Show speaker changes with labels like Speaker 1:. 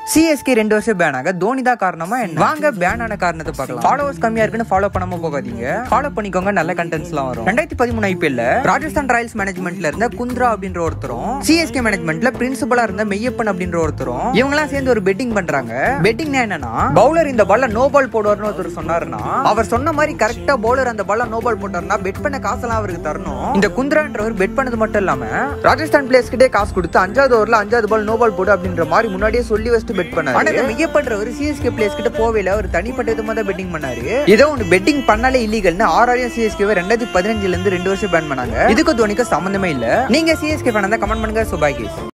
Speaker 1: CSK ரெண்டு வருஷம் pan ஆக தோனி தான் காரணமா என்ன வாங்க பேன் ஆன காரணத்தை பார்க்கலாம் ஃபாலோவர்ஸ் கம்மியா இருக்குன்னு ஃபாலோ பண்ணாம போகாதீங்க ஃபாலோ பண்ணிக்கோங்க நல்ல கண்டென்ட்ஸ் எல்லாம் வரும் ரெண்டாயிரத்தி பதிமூணு ஐபிஎல்ல ராஜஸ்தான் ராயல்ஸ் மேனேஜ்மெண்ட்ல இருந்த குந்த்ரா அப்படின்ற ஒருத்தரும் சிஎஸ்கே மேனேஜ்மெண்ட்ல பிரின்சிபலா இருந்த மெய்யப்பன் அப்படின்ற ஒருத்தரும் இவங்க எல்லாம் சேர்ந்து ஒரு பெட்டிங் பண்றாங்க பெட்டிங்னா என்னன்னா பவுலர் இந்த பால்ல நோ பால் போடுவார்னு ஒருத்தர் சொன்னாருன்னா அவர் சொன்ன மாதிரி கரெக்டா பவுலர் அந்த பால்ல நோ பால் போட்டாருன்னா பெட் பண்ண காசெல்லாம் அவருக்கு தரணும் இந்த குந்த்ரான்றவர் பெட் பண்ணது மட்டும் இல்லாம ராஜஸ்தான் பிளேயர்ஸ் கிட்டே காசு கொடுத்து அஞ்சாவது ஓவர்ல அஞ்சாவது பால் நோ பால் போடு அப்படின்ற மாதிரி முன்னாடியே சொல்லி வச்சுட்டு பெட் பண்ணாரு ஆனா இந்த மையப்படுறவர் சிஎஸ்கே பிளேயர்ஸ் கிட்ட போவே இல்ல அவர் தனிப்பட்ட விதமா தான் பெட்டிங் பண்ணாரு ஏதோ ஒன்று பெட்டிங் பண்ணாலே இல்லீகல்னு ஆறாயிரம் சிஎஸ்கே ரெண்டாயிரத்தி பதினஞ்சுல இருந்து ரெண்டு வருஷம் பேன் பண்ணாங்க இதுக்கு தோனிக்கு சம்பந்தமே இல்ல நீங்க சிஎஸ்கே ஃபேன் தான் கமெண்ட் பண்ணுங்க சுபாய் கேஸ்